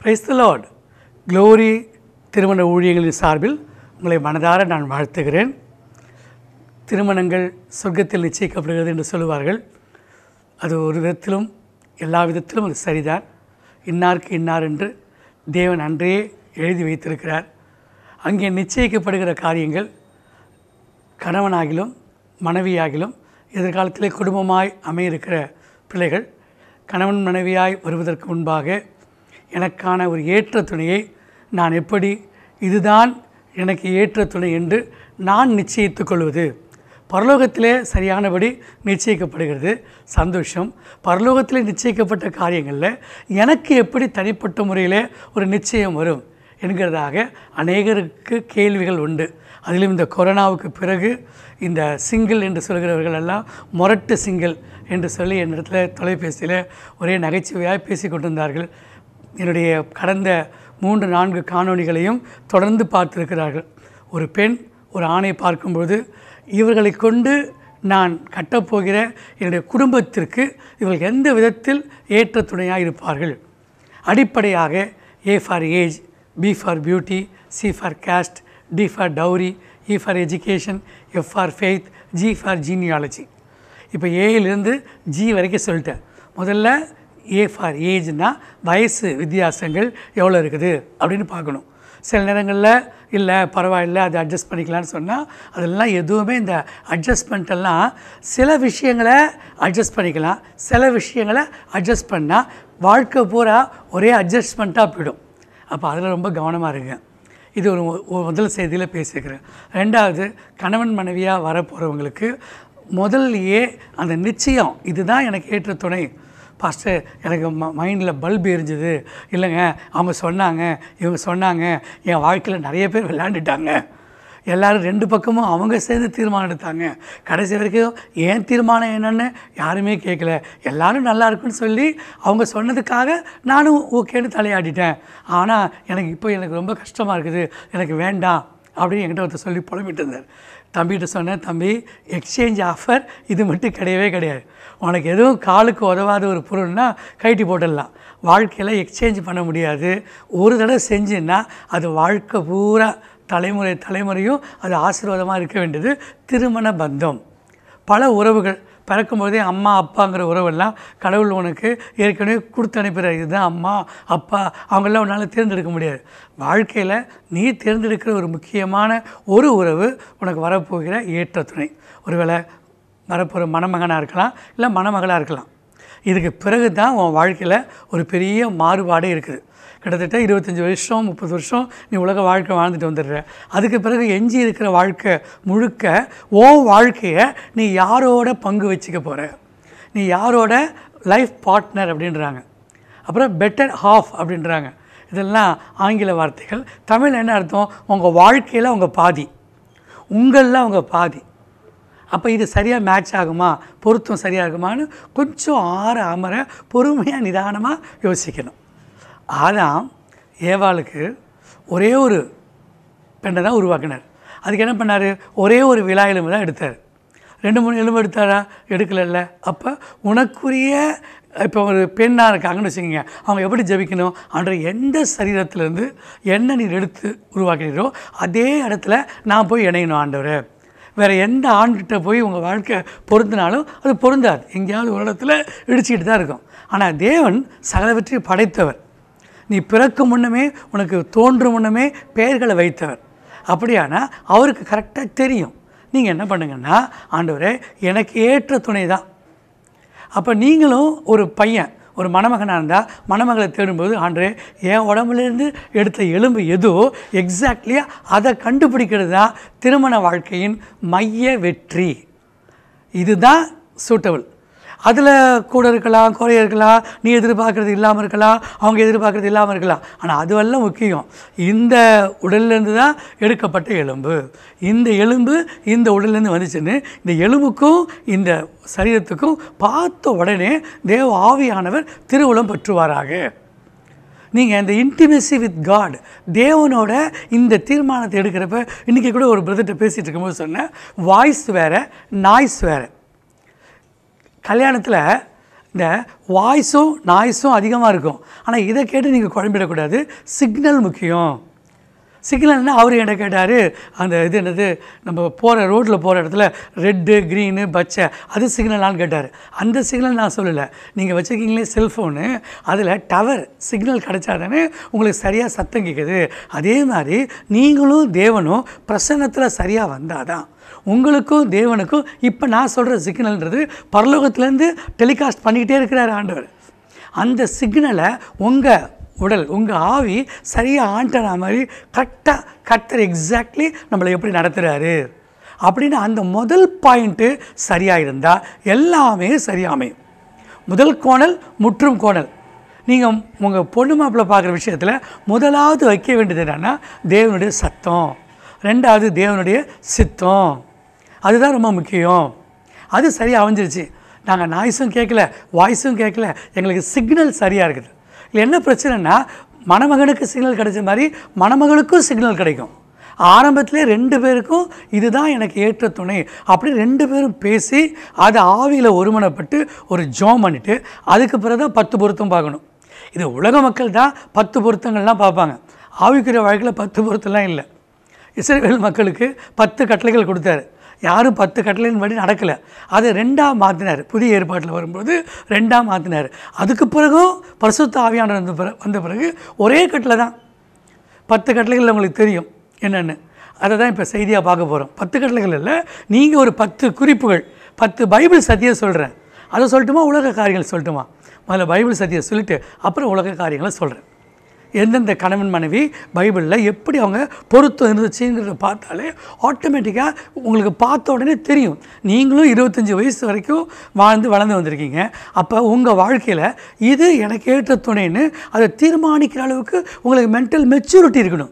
praise the Lord glory திருமண ஊழியர்களின் சார்பில் உங்களை மனதார நான் வாழ்த்துகிறேன் திருமணங்கள் சொர்க்கத்தில் நிச்சயிக்கப்படுகிறது என்று சொல்லுவார்கள் அது ஒரு விதத்திலும் எல்லா விதத்திலும் அது சரிதான் இன்னாருக்கு இன்னார் என்று தேவன் அன்றே எழுதி வைத்திருக்கிறார் அங்கே நிச்சயிக்கப்படுகிற காரியங்கள் கணவனாகிலும் மனைவியாகிலும் எதிர்காலத்திலே குடும்பமாய் அமையிருக்கிற பிள்ளைகள் கணவன் மனைவியாய் வருவதற்கு முன்பாக எனக்கான ஒரு ஏற்ற துணையை நான் எப்படி இதுதான் எனக்கு ஏற்ற துணை என்று நான் நிச்சயித்துக் கொள்வது பரலோகத்திலே சரியானபடி நிச்சயிக்கப்படுகிறது சந்தோஷம் பரலோகத்திலே நிச்சயிக்கப்பட்ட காரியங்களில் எனக்கு எப்படி தனிப்பட்ட முறையில் ஒரு நிச்சயம் வரும் என்கிறதாக அநேகருக்கு கேள்விகள் உண்டு அதிலும் இந்த கொரோனாவுக்கு பிறகு இந்த சிங்கிள் என்று சொல்கிறவர்கள் எல்லாம் முரட்டு சிங்கிள் என்று சொல்லி என்னிடத்தில் தொலைபேசியில் ஒரே நகைச்சுவையாக பேசி கொண்டிருந்தார்கள் என்னுடைய கடந்த மூன்று நான்கு காணொளிகளையும் தொடர்ந்து பார்த்திருக்கிறார்கள் ஒரு பெண் ஒரு ஆணை பார்க்கும்போது இவர்களை கொண்டு நான் கட்டப்போகிற என்னுடைய குடும்பத்திற்கு இவர்கள் எந்த விதத்தில் ஏற்ற துணையாக இருப்பார்கள் அடிப்படையாக A for age B for beauty C for caste D for dowry E for education F for faith G for genealogy இப்போ ஏயிலிருந்து ஜி வரைக்கும் சொல்லிட்டேன் முதல்ல ஏ ஃபார் ஏஜ்னா வயசு வித்தியாசங்கள் எவ்வளோ இருக்குது அப்படின்னு பார்க்கணும் சில நேரங்களில் இல்லை பரவாயில்ல அதை அட்ஜஸ்ட் பண்ணிக்கலாம்னு சொன்னால் அதெல்லாம் எதுவுமே இந்த adjustment எல்லாம் சில விஷயங்களை அட்ஜஸ்ட் பண்ணிக்கலாம் சில விஷயங்களை அட்ஜஸ்ட் பண்ணால் வாழ்க்கை பூரா ஒரே அட்ஜஸ்ட்மெண்ட்டாக போயிடும் அப்போ அதில் ரொம்ப கவனமாக இருங்க இது ஒரு ஒரு முதல் செய்தியில் பேசியிருக்கிறேன் ரெண்டாவது கணவன் மனைவியாக வரப்போகிறவங்களுக்கு முதல்லையே அந்த நிச்சயம் இதுதான் எனக்கு ஏற்ற துணை பாஸ்டர் எனக்கு ம மைண்டில் பல்ப் எரிஞ்சுது இல்லைங்க அவங்க சொன்னாங்க இவங்க சொன்னாங்க என் வாழ்க்கையில் நிறைய பேர் விளையாண்டுட்டாங்க எல்லாரும் ரெண்டு பக்கமும் அவங்க சேர்ந்து தீர்மானம் எடுத்தாங்க கடைசி வரைக்கும் ஏன் தீர்மானம் என்னன்னு யாருமே கேட்கல எல்லாரும் நல்லா இருக்குன்னு சொல்லி அவங்க சொன்னதுக்காக நானும் ஓகேன்னு தலையாடிட்டேன் ஆனால் எனக்கு இப்போ எனக்கு ரொம்ப கஷ்டமாக இருக்குது எனக்கு வேண்டாம் அப்படின்னு என்கிட்ட ஒருத்தர் சொல்லி புலம்பிட்டு இருந்தார் தம்பிகிட்ட சொன்னேன் தம்பி எக்ஸ்சேஞ்ச் ஆஃபர் இது மட்டும் கிடையவே கிடையாது உனக்கு எதுவும் காலுக்கு உதவாத ஒரு பொருள்னா கைட்டி போட்டுடலாம் வாழ்க்கையில் எக்ஸ்சேஞ்ச் பண்ண முடியாது ஒரு தடவை செஞ்சுன்னா அது வாழ்க்கை பூரா தலைமுறை தலைமுறையும் அது ஆசீர்வாதமாக இருக்க வேண்டியது திருமண பந்தம் பல உறவுகள் பிறக்கும்போதே அம்மா அப்பாங்கிற உறவெல்லாம் கடவுள் உனக்கு ஏற்கனவே கொடுத்து அனுப்புகிற இதுதான் அம்மா அப்பா அவங்களாம் உன்னால் தேர்ந்தெடுக்க முடியாது வாழ்க்கையில் நீ தேர்ந்தெடுக்கிற ஒரு முக்கியமான ஒரு உறவு உனக்கு வரப்போகிற ஏற்ற துணை ஒருவேளை வரப்போகிற மணமகனாக இருக்கலாம் இல்லை மணமகளாக இருக்கலாம் இதுக்கு பிறகு தான் உன் வாழ்க்கையில் ஒரு பெரிய மாறுபாடே இருக்குது கிட்டத்தட்ட இருபத்தஞ்சி வருஷம் முப்பது வருஷம் நீ உலக வாழ்க்கை வாழ்ந்துட்டு வந்துடுற அதுக்கு பிறகு எஞ்சி இருக்கிற வாழ்க்கை முழுக்க உன் வாழ்க்கையை நீ யாரோட பங்கு வச்சுக்க போகிற நீ யாரோட லைஃப் பார்ட்னர் அப்படின்றாங்க அப்புறம் பெட்டர் ஹாஃப் அப்படின்றாங்க இதெல்லாம் ஆங்கில வார்த்தைகள் தமிழ் என்ன அர்த்தம் உங்கள் வாழ்க்கையில் உங்கள் பாதி உங்களில் அவங்க பாதி அப்போ இது சரியாக மேட்ச் ஆகுமா பொருத்தம் சரியாக இருக்குமான்னு கொஞ்சம் ஆற அமர பொறுமையாக நிதானமாக யோசிக்கணும் ஆதாம் ஏவாளுக்கு ஒரே ஒரு பெண்ணை தான் உருவாக்கினார் அதுக்கு என்ன பண்ணார் ஒரே ஒரு விழா எலும்பு தான் எடுத்தார் ரெண்டு மூணு எலும்பு எடுத்தாரா எடுக்கலைல்ல அப்போ உனக்குரிய இப்போ ஒரு பெண்ணாக இருக்காங்கன்னு வச்சுக்கோங்க அவங்க எப்படி ஜெபிக்கணும் அன்ற எந்த சரீரத்திலேருந்து என்ன நீர் எடுத்து உருவாக்கினீரோ அதே இடத்துல நான் போய் இணையணும் ஆண்டவரே வேறு எந்த ஆண்கிட்ட போய் உங்கள் வாழ்க்கை பொருந்தினாலும் அது பொருந்தாது எங்கேயாவது ஒரு இடத்துல இடிச்சிக்கிட்டு தான் இருக்கும் ஆனால் தேவன் சகலவற்றை படைத்தவர் நீ பிறக்கும் முன்னமே உனக்கு தோன்றும் முன்னமே பெயர்களை வைத்தவர் அப்படியானா அவருக்கு கரெக்டாக தெரியும் நீங்கள் என்ன பண்ணுங்கன்னா ஆண்டவரே எனக்கு ஏற்ற துணை தான் அப்போ நீங்களும் ஒரு பையன் ஒரு மணமகனாக இருந்தால் மணமகளை தேடும்போது ஆண்டரே என் உடம்புலேருந்து எடுத்த எலும்பு எதோ எக்ஸாக்ட்லியாக அதை கண்டுபிடிக்கிறது தான் திருமண வாழ்க்கையின் மைய வெற்றி இதுதான் சூட்டபிள் அதில் கூட இருக்கலாம் குறைய இருக்கலாம் நீ எதிர்பார்க்குறது இல்லாமல் இருக்கலாம் அவங்க எதிர்பார்க்குறது இல்லாமல் இருக்கலாம் ஆனால் அதுவெல்லாம் முக்கியம் இந்த உடல்லேருந்து தான் எடுக்கப்பட்ட எலும்பு இந்த எலும்பு இந்த உடல்லேருந்து வந்துச்சுன்னு இந்த எலும்புக்கும் இந்த சரீரத்துக்கும் பார்த்த உடனே தேவ ஆவியானவர் திருவுளம் பெற்றுவாராக நீங்கள் இந்த இன்டிமெசி வித் காட் தேவனோட இந்த தீர்மானத்தை எடுக்கிறப்ப இன்றைக்கி கூட ஒரு பிரதர்கிட்ட பேசிகிட்டு இருக்கும்போது சொன்னேன் வாய்ஸ் வேறு நாய்ஸ் வேறு கல்யாணத்தில் இந்த வாய்ஸும் நாய்ஸும் அதிகமாக இருக்கும் ஆனால் இதை கேட்டு நீங்கள் குழம்பிடக்கூடாது சிக்னல் முக்கியம் சிக்னல்னா அவர் என்ன கேட்டார் அந்த இது என்னது நம்ம போகிற ரோட்டில் போகிற இடத்துல ரெட்டு க்ரீனு பச்சை அது சிக்னலான்னு கேட்டார் அந்த சிக்னல் நான் சொல்லலை நீங்கள் வச்சுருக்கீங்களே செல்ஃபோனு அதில் டவர் சிக்னல் கிடைச்சா தானே உங்களுக்கு சரியாக சத்தம் கேட்குது அதே மாதிரி நீங்களும் தேவனும் பிரசன்னத்தில் சரியாக வந்தால் தான் உங்களுக்கும் தேவனுக்கும் இப்போ நான் சொல்கிற சிக்னல்ன்றது பரலோகத்துலேருந்து டெலிகாஸ்ட் பண்ணிக்கிட்டே இருக்கிறார் ஆண்டவர் அந்த சிக்னலை உங்கள் உடல் உங்கள் ஆவி சரியாக ஆண்டன மாதிரி கரெக்டாக கர்த்தர் எக்ஸாக்ட்லி நம்மளை எப்படி நடத்துகிறாரு அப்படின்னு அந்த முதல் பாயிண்ட்டு சரியாக இருந்தால் எல்லாமே சரியாக அமையும் முதல் கோணல் முற்றும் கோணல் நீங்கள் உங்கள் பொண்ணு மாப்பிள்ளை பார்க்குற விஷயத்தில் முதலாவது வைக்க வேண்டியது என்னென்னா தேவனுடைய சத்தம் ரெண்டாவது தேவனுடைய சித்தம் அதுதான் ரொம்ப முக்கியம் அது சரியாக அமைஞ்சிருச்சு நாங்கள் நாய்ஸும் கேட்கல வாய்ஸும் கேட்கல எங்களுக்கு சிக்னல் சரியாக இருக்குது இல்லை என்ன பிரச்சனைனா மணமகனுக்கு சிக்னல் கிடைச்ச மாதிரி மணமகளுக்கும் சிக்னல் கிடைக்கும் ஆரம்பத்திலே ரெண்டு பேருக்கும் இதுதான் எனக்கு ஏற்ற துணை அப்படி ரெண்டு பேரும் பேசி அதை ஆவியில் ஒருமனப்பட்டு ஒரு ஜோம் பண்ணிவிட்டு அதுக்கு பிறகு தான் பத்து பொருத்தம் பார்க்கணும் இது உலக மக்கள் தான் பத்து பொருத்தங்கள்லாம் பார்ப்பாங்க ஆவிக்குரிய வாழ்க்கையில் பத்து பொருத்தம்லாம் இல்லை இஸ்ரேல் மக்களுக்கு பத்து கட்டளைகள் கொடுத்தாரு யாரும் பத்து கட்டளையின் படி நடக்கலை அதை ரெண்டாக மாற்றினார் புதிய ஏற்பாட்டில் வரும்போது ரெண்டாக மாற்றினார் அதுக்கு பிறகும் பரிசுத்த ஆவியானவர் வந்த பிறகு வந்த பிறகு ஒரே கட்டளை தான் பத்து கட்டளைகள் உங்களுக்கு தெரியும் என்னென்னு அதை தான் இப்போ செய்தியாக பார்க்க போகிறோம் பத்து கட்டளைகள் இல்லை நீங்கள் ஒரு பத்து குறிப்புகள் பத்து பைபிள் சத்தியம் சொல்கிறேன் அதை சொல்லட்டுமா உலக காரியங்கள் சொல்லட்டுமா முதல்ல பைபிள் சத்தியம் சொல்லிட்டு அப்புறம் உலக காரியங்களை சொல்கிறேன் எந்தெந்த கணவன் மனைவி பைபிளில் எப்படி அவங்க பொருத்தம் இருந்துச்சுங்கிறத பார்த்தாலே ஆட்டோமேட்டிக்காக உங்களுக்கு பார்த்த உடனே தெரியும் நீங்களும் இருபத்தஞ்சி வயசு வரைக்கும் வாழ்ந்து வளர்ந்து வந்திருக்கீங்க அப்போ உங்கள் வாழ்க்கையில் இது எனக்கு ஏற்ற துணைன்னு அதை தீர்மானிக்கிற அளவுக்கு உங்களுக்கு மென்டல் மெச்சூரிட்டி இருக்கணும்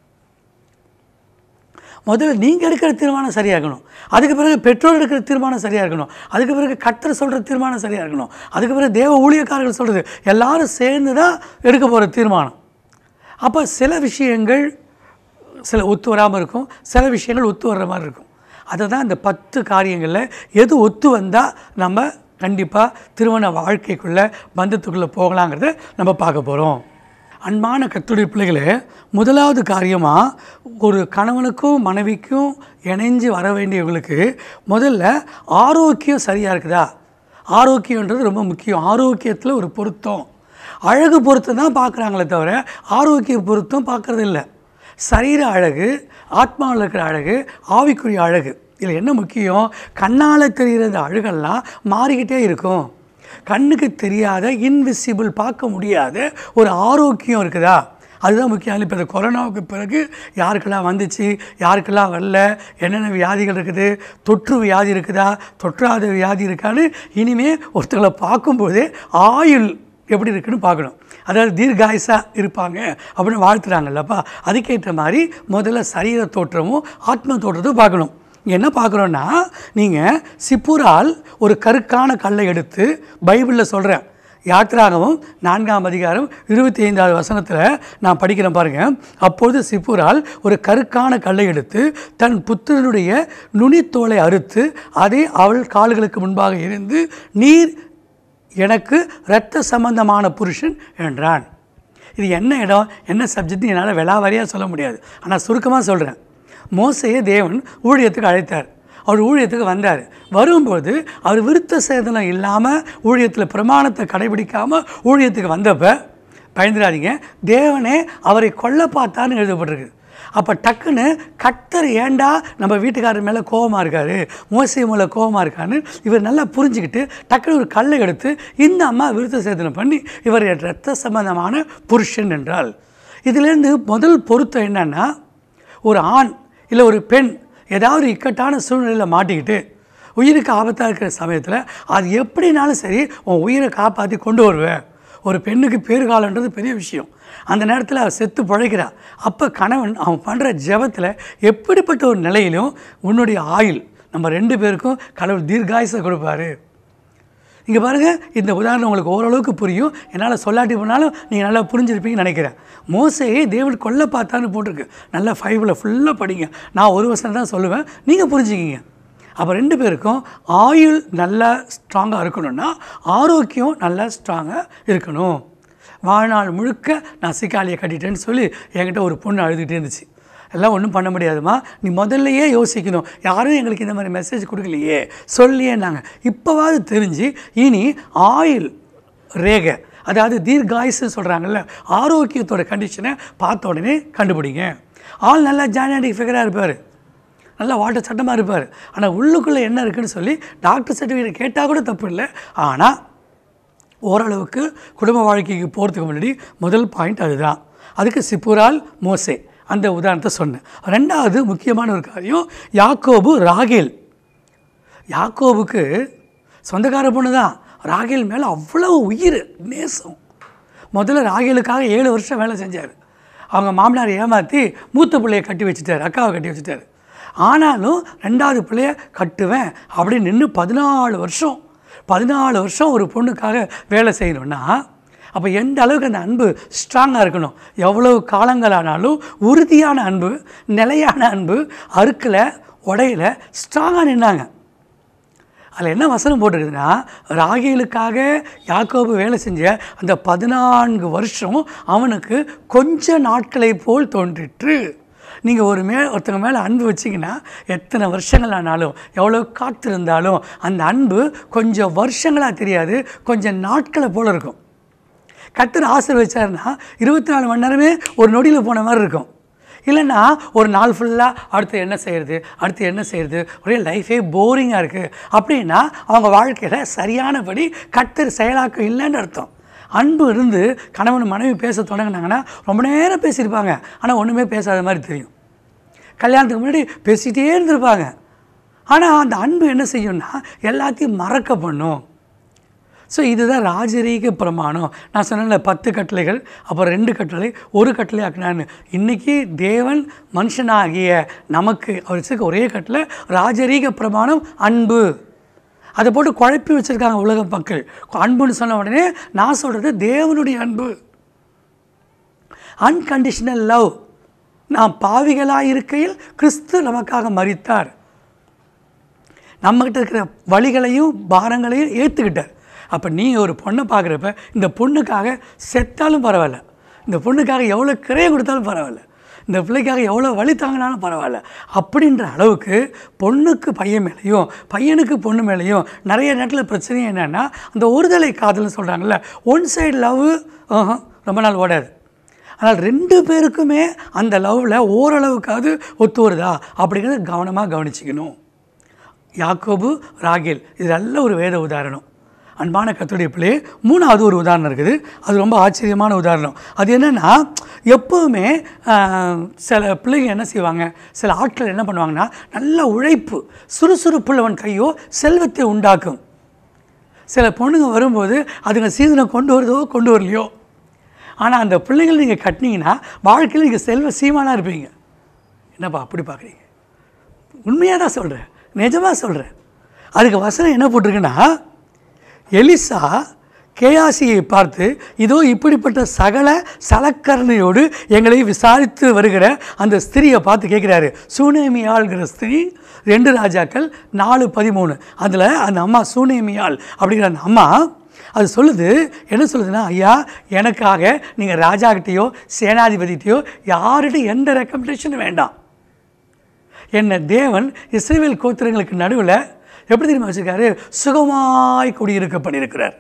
முதல்ல நீங்கள் எடுக்கிற தீர்மானம் சரியாக இருக்கணும் அதுக்கு பிறகு பெற்றோர் எடுக்கிற தீர்மானம் சரியாக இருக்கணும் அதுக்கு பிறகு கத்தர் சொல்கிற தீர்மானம் சரியாக இருக்கணும் அதுக்கு பிறகு தேவ ஊழியக்காரர்கள் சொல்கிறது எல்லாரும் சேர்ந்து தான் எடுக்க போகிற தீர்மானம் அப்போ சில விஷயங்கள் சில ஒத்து வராமல் இருக்கும் சில விஷயங்கள் ஒத்து வர்ற மாதிரி இருக்கும் அதை தான் இந்த பத்து காரியங்களில் எது ஒத்து வந்தால் நம்ம கண்டிப்பாக திருமண வாழ்க்கைக்குள்ளே பந்தத்துக்குள்ளே போகலாங்கிறத நம்ம பார்க்க போகிறோம் அன்பான கத்துடைய பிள்ளைகளே முதலாவது காரியமாக ஒரு கணவனுக்கும் மனைவிக்கும் இணைஞ்சு வர வேண்டியவங்களுக்கு முதல்ல ஆரோக்கியம் சரியாக இருக்குதா ஆரோக்கியன்றது ரொம்ப முக்கியம் ஆரோக்கியத்தில் ஒரு பொருத்தம் அழகு பொருத்தம் தான் பார்க்குறாங்களே தவிர ஆரோக்கிய பொருத்தம் பார்க்குறது இல்லை சரீர அழகு ஆத்மாவில் இருக்கிற அழகு ஆவிக்குரிய அழகு இதில் என்ன முக்கியம் கண்ணால் தெரிகிற இந்த அழகெல்லாம் மாறிக்கிட்டே இருக்கும் கண்ணுக்கு தெரியாத இன்விசிபிள் பார்க்க முடியாத ஒரு ஆரோக்கியம் இருக்குதா அதுதான் முக்கியம் இப்போ இந்த கொரோனாவுக்கு பிறகு யாருக்கெல்லாம் வந்துச்சு யாருக்கெல்லாம் வரல என்னென்ன வியாதிகள் இருக்குது தொற்று வியாதி இருக்குதா தொற்றாத வியாதி இருக்கான்னு இனிமே ஒருத்தர்களை பார்க்கும்போதே ஆயுள் எப்படி இருக்குன்னு பார்க்கணும் அதாவது தீர்காயுசாக இருப்பாங்க அப்படின்னு வாழ்த்துறாங்கல்லப்பா அதுக்கேற்ற மாதிரி முதல்ல சரீர தோற்றமும் ஆத்ம தோற்றத்தையும் பார்க்கணும் என்ன பார்க்குறோன்னா நீங்கள் சிப்புரால் ஒரு கருக்கான கல்லை எடுத்து பைபிளில் சொல்கிறேன் யாத்திராகவும் நான்காம் அதிகாரம் இருபத்தி ஐந்தாவது வசனத்தில் நான் படிக்கிறேன் பாருங்கள் அப்பொழுது சிப்புரால் ஒரு கருக்கான கல்லை எடுத்து தன் புத்திரனுடைய நுனித்தோலை அறுத்து அதை அவள் கால்களுக்கு முன்பாக இருந்து நீர் எனக்கு இரத்த சம்பந்தமான புருஷன் என்றான் இது என்ன இடம் என்ன சப்ஜெக்ட் என்னால் விலாவாரியாக சொல்ல முடியாது ஆனால் சுருக்கமாக சொல்கிறேன் மோசையை தேவன் ஊழியத்துக்கு அழைத்தார் அவர் ஊழியத்துக்கு வந்தார் வரும்போது அவர் விருத்த சேதனம் இல்லாமல் ஊழியத்தில் பிரமாணத்தை கடைபிடிக்காமல் ஊழியத்துக்கு வந்தப்போ பயந்துடாதீங்க தேவனே அவரை கொல்ல பார்த்தான்னு எழுதப்பட்டிருக்கு அப்போ டக்குன்னு கத்தர் ஏண்டா நம்ம வீட்டுக்காரர் மேலே கோபமாக இருக்காரு மோசை மேலே கோபமாக இருக்கான்னு இவர் நல்லா புரிஞ்சுக்கிட்டு டக்குன்னு ஒரு கல்லை எடுத்து இந்த அம்மா விருத்த சேதனம் பண்ணி இவர் இரத்த சம்பந்தமான புருஷன் என்றால் இதுலேருந்து முதல் பொருத்தம் என்னன்னா ஒரு ஆண் இல்லை ஒரு பெண் ஏதாவது இக்கட்டான சூழ்நிலையில் மாட்டிக்கிட்டு உயிருக்கு ஆபத்தாக இருக்கிற சமயத்தில் அது எப்படினாலும் சரி உன் உயிரை காப்பாற்றி கொண்டு வருவேன் ஒரு பெண்ணுக்கு பேறுகாலன்றது பெரிய விஷயம் அந்த நேரத்தில் அவள் செத்து பிழைக்கிறா அப்போ கணவன் அவன் பண்ணுற ஜெபத்தில் எப்படிப்பட்ட ஒரு நிலையிலும் உன்னுடைய ஆயுள் நம்ம ரெண்டு பேருக்கும் கடவுள் தீர்காயுசை கொடுப்பாரு இங்கே பாருங்கள் இந்த உதாரணம் உங்களுக்கு ஓரளவுக்கு புரியும் என்னால் சொல்லாட்டி போனாலும் நீங்கள் நல்லா புரிஞ்சிருப்பீங்கன்னு நினைக்கிறேன் மோசையை தேவன் கொல்ல பார்த்தான்னு போட்டிருக்கு நல்லா ஃபைவ்ல ஃபுல்லாக படிங்க நான் ஒரு வருஷம் தான் சொல்லுவேன் நீங்கள் புரிஞ்சுக்கிங்க அப்போ ரெண்டு பேருக்கும் ஆயுள் நல்லா ஸ்ட்ராங்காக இருக்கணும்னா ஆரோக்கியம் நல்லா ஸ்ட்ராங்காக இருக்கணும் வாழ்நாள் முழுக்க நான் சிக்காலியை கட்டிட்டேன்னு சொல்லி என்கிட்ட ஒரு பொண்ணு அழுதுகிட்டே இருந்துச்சு எல்லாம் ஒன்றும் பண்ண முடியாதும்மா நீ முதல்லையே யோசிக்கணும் யாரும் எங்களுக்கு இந்த மாதிரி மெசேஜ் கொடுக்கலையே சொல்லியே நாங்கள் இப்போவாது தெரிஞ்சு இனி ஆயில் ரேகை அதாவது தீர்காயுசுன்னு சொல்கிறாங்கல்ல ஆரோக்கியத்தோட கண்டிஷனை பார்த்த உடனே கண்டுபிடிங்க ஆள் நல்லா ஜானியாடிக் ஃபிகராக இருப்பார் நல்லா வாட்டர் சட்டமாக இருப்பார் ஆனால் உள்ளுக்குள்ளே என்ன இருக்குன்னு சொல்லி டாக்டர் சர்டிஃபிகேட் கேட்டால் கூட தப்பு இல்லை ஆனால் ஓரளவுக்கு குடும்ப வாழ்க்கைக்கு போகிறதுக்கு முன்னாடி முதல் பாயிண்ட் அதுதான் அதுக்கு சிப்புரால் மோசே அந்த உதாரணத்தை சொன்னேன் ரெண்டாவது முக்கியமான ஒரு காரியம் யாக்கோபு ராகேல் யாக்கோபுக்கு சொந்தக்கார பொண்ணு தான் ராகேல் மேலே அவ்வளவு உயிர் நேசம் முதல்ல ராகேலுக்காக ஏழு வருஷம் வேலை செஞ்சார் அவங்க மாமனார் ஏமாற்றி மூத்த பிள்ளைய கட்டி வச்சுட்டார் அக்காவை கட்டி வச்சுட்டார் ஆனாலும் ரெண்டாவது பிள்ளைய கட்டுவேன் அப்படி நின்று பதினாலு வருஷம் பதினாலு வருஷம் ஒரு பொண்ணுக்காக வேலை செய்யணும்னா அப்போ எந்த அளவுக்கு அந்த அன்பு ஸ்ட்ராங்காக இருக்கணும் எவ்வளவு காலங்களானாலும் உறுதியான அன்பு நிலையான அன்பு அறுக்கல உடையில ஸ்ட்ராங்காக நின்னாங்க அதில் என்ன வசனம் போட்டிருக்குதுன்னா ராகேலுக்காக யாக்கோபு வேலை செஞ்ச அந்த பதினான்கு வருஷம் அவனுக்கு கொஞ்ச நாட்களை போல் தோன்றிற்று நீங்கள் ஒரு மே ஒருத்தங்க மேலே அன்பு வச்சிங்கன்னா எத்தனை வருஷங்கள் ஆனாலும் எவ்வளோ காத்திருந்தாலும் அந்த அன்பு கொஞ்சம் வருஷங்களாக தெரியாது கொஞ்சம் நாட்களை போல் இருக்கும் கத்தர் ஆசீர்வதிச்சாருன்னா இருபத்தி நாலு மணி நேரமே ஒரு நொடியில் போன மாதிரி இருக்கும் இல்லைன்னா ஒரு நாள் ஃபுல்லாக அடுத்து என்ன செய்கிறது அடுத்து என்ன செய்கிறது ஒரே லைஃபே போரிங்காக இருக்குது அப்படின்னா அவங்க வாழ்க்கையில் சரியானபடி கத்தர் செயலாக்கம் இல்லைன்னு அர்த்தம் அன்பு இருந்து கணவன் மனைவி பேச தொடங்கினாங்கன்னா ரொம்ப நேரம் பேசியிருப்பாங்க ஆனால் ஒன்றுமே பேசாத மாதிரி தெரியும் கல்யாணத்துக்கு முன்னாடி பேசிகிட்டே இருந்திருப்பாங்க ஆனால் அந்த அன்பு என்ன செய்யும்னா எல்லாத்தையும் மறக்க பண்ணும் ஸோ இதுதான் ராஜரீக பிரமாணம் நான் சொன்னேன்ல பத்து கட்டளைகள் அப்புறம் ரெண்டு கட்டளை ஒரு கட்டளை ஆக்கினான்னு இன்றைக்கி தேவன் மனுஷனாகிய நமக்கு அவர் வச்சிருக்க ஒரே கட்டளை ராஜரீக பிரமாணம் அன்பு அதை போட்டு குழப்பி வச்சுருக்காங்க உலக மக்கள் அன்புன்னு சொன்ன உடனே நான் சொல்கிறது தேவனுடைய அன்பு அன்கண்டிஷனல் லவ் நாம் பாவிகளாக இருக்கையில் கிறிஸ்து நமக்காக மரித்தார் நம்மக்கிட்ட இருக்கிற வழிகளையும் பாரங்களையும் ஏற்றுக்கிட்டார் அப்போ நீங்கள் ஒரு பொண்ணை பார்க்குறப்ப இந்த பொண்ணுக்காக செத்தாலும் பரவாயில்ல இந்த பொண்ணுக்காக எவ்வளோ கிரைய கொடுத்தாலும் பரவாயில்ல இந்த பிள்ளைக்காக எவ்வளோ வழி தாங்கினாலும் பரவாயில்ல அப்படின்ற அளவுக்கு பொண்ணுக்கு பையன் மேலேயும் பையனுக்கு பொண்ணு மேலேயும் நிறைய நேரத்தில் பிரச்சனை என்னென்னா அந்த ஒருதலை காதல்னு சொல்கிறாங்கல்ல ஒன் சைடு லவ் ரொம்ப நாள் ஓடாது ஆனால் ரெண்டு பேருக்குமே அந்த லவ்வில் ஓரளவுக்காவது ஒத்து வருதா அப்படிங்கிறத கவனமாக கவனிச்சிக்கணும் யாக்கோபு ராகேல் இது நல்ல ஒரு வேத உதாரணம் அன்பான கத்துடைய பிள்ளையே மூணாவது ஒரு உதாரணம் இருக்குது அது ரொம்ப ஆச்சரியமான உதாரணம் அது என்னென்னா எப்போவுமே ஆஹ், சில பிள்ளைங்க என்ன செய்வாங்க சில ஆட்கள் என்ன பண்ணுவாங்கன்னா நல்ல உழைப்பு சுறுசுறுப்புள்ளவன் கையோ செல்வத்தை உண்டாக்கும் சில பொண்ணுங்க வரும்போது அதுங்க சீதனை கொண்டு வருதோ கொண்டு வரலையோ ஆனால் அந்த பிள்ளைங்களை நீங்கள் கட்டினீங்கன்னா வாழ்க்கையில் நீங்கள் செல்வ சீமானாக இருப்பீங்க என்னப்பா அப்படி பார்க்குறீங்க உண்மையாக தான் சொல்கிறேன் நிஜமாக சொல்கிறேன் அதுக்கு வசனம் என்ன போட்டிருக்குன்னா எலிசா கேயாசியை பார்த்து இதோ இப்படிப்பட்ட சகல சலக்கரணையோடு எங்களை விசாரித்து வருகிற அந்த ஸ்திரியை பார்த்து கேட்குறாரு சூனேமியாள்ங்கிற ஸ்திரீ ரெண்டு ராஜாக்கள் நாலு பதிமூணு அதில் அந்த அம்மா சூனேமியாள் அப்படிங்கிற அந்த அம்மா அது சொல்லுது என்ன சொல்லுதுன்னா ஐயா எனக்காக நீங்கள் ராஜாக்கிட்டேயோ சேனாதிபதிகிட்டையோ யார்கிட்ட எந்த ரெக்கமெண்டேஷனும் வேண்டாம் என்னை தேவன் இஸ்ரேல் கோத்திரங்களுக்கு நடுவில் எப்படி தெரியுமா வச்சிருக்காரு சுகமாய் குடியிருக்க பண்ணியிருக்கிறார்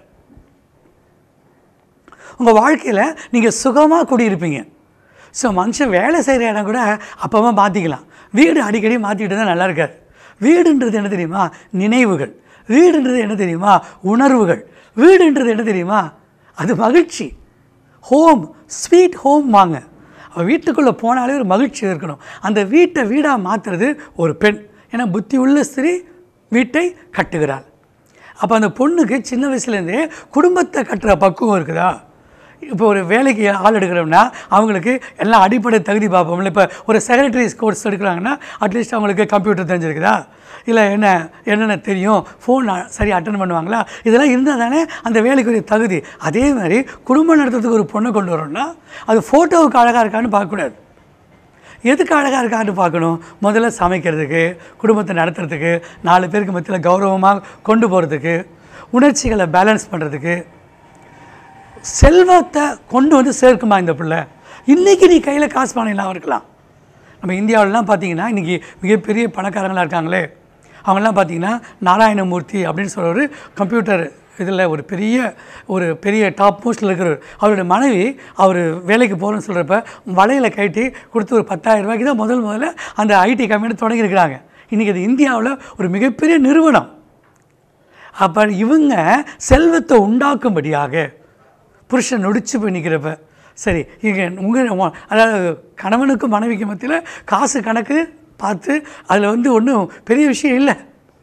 உங்கள் வாழ்க்கையில் நீங்கள் சுகமாக குடியிருப்பீங்க ஸோ மனுஷன் வேலை செய்கிற இடம் கூட அப்போவா மாற்றிக்கலாம் வீடு அடிக்கடி மாற்றிக்கிட்டு தான் நல்லா இருக்காது வீடுன்றது என்ன தெரியுமா நினைவுகள் வீடுன்றது என்ன தெரியுமா உணர்வுகள் வீடுன்றது என்ன தெரியுமா அது மகிழ்ச்சி ஹோம் ஸ்வீட் ஹோம் வாங்க அவள் வீட்டுக்குள்ளே போனாலே ஒரு மகிழ்ச்சி இருக்கணும் அந்த வீட்டை வீடாக மாற்றுறது ஒரு பெண் ஏன்னா புத்தி உள்ள ஸ்திரீ வீட்டை கட்டுகிறாள் அப்போ அந்த பொண்ணுக்கு சின்ன வயசுலேருந்தே குடும்பத்தை கட்டுற பக்குவம் இருக்குதா இப்போ ஒரு வேலைக்கு ஆள் எடுக்கிறோம்னா அவங்களுக்கு எல்லாம் அடிப்படை தகுதி பார்ப்போம்ல இப்போ ஒரு செக்ரட்டரிஸ் கோர்ஸ் எடுக்கிறாங்கன்னா அட்லீஸ்ட் அவங்களுக்கு கம்ப்யூட்டர் தெரிஞ்சிருக்குதா இல்லை என்ன என்னென்ன தெரியும் ஃபோன் சரி அட்டன் பண்ணுவாங்களா இதெல்லாம் இருந்தால் தானே அந்த வேலைக்குரிய தகுதி அதே மாதிரி குடும்பம் நடத்துறதுக்கு ஒரு பொண்ணை கொண்டு வரோம்னா அது ஃபோட்டோவுக்கு அழகாக இருக்கான்னு பார்க்கக்கூடாது எதுக்கு அழகாக இருக்கான்னு பார்க்கணும் முதல்ல சமைக்கிறதுக்கு குடும்பத்தை நடத்துறதுக்கு நாலு பேருக்கு மத்தியில் கௌரவமாக கொண்டு போகிறதுக்கு உணர்ச்சிகளை பேலன்ஸ் பண்ணுறதுக்கு செல்வத்தை கொண்டு வந்து சேர்க்குமா இந்த பிள்ளை இன்றைக்கி நீ கையில் காசு பணம் இல்லாமல் இருக்கலாம் நம்ம இந்தியாவிலலாம் பார்த்தீங்கன்னா இன்றைக்கி மிகப்பெரிய பணக்காரங்களாக இருக்காங்களே அவங்கெல்லாம் பார்த்தீங்கன்னா நாராயணமூர்த்தி அப்படின்னு சொல்ற ஒரு கம்ப்யூட்டர் இதில் ஒரு பெரிய ஒரு பெரிய டாப் மோஸ்ட்டில் இருக்கிறவர் அவருடைய மனைவி அவர் வேலைக்கு போகிறேன்னு சொல்கிறப்ப வலையில் கட்டி கொடுத்து ஒரு பத்தாயிரம் ரூபாய்க்கு தான் முதல் முதல்ல அந்த ஐடி கம்பெனி தொடங்கியிருக்கிறாங்க இன்றைக்கி அது இந்தியாவில் ஒரு மிகப்பெரிய நிறுவனம் அப்போ இவங்க செல்வத்தை உண்டாக்கும்படியாக புருஷன் நொடிச்சு போய் நிற்கிறப்ப சரி இங்கே உங்கள் அதாவது கணவனுக்கும் மனைவிக்கும் மத்தியில் காசு கணக்கு பார்த்து அதில் வந்து ஒன்றும் பெரிய விஷயம் இல்லை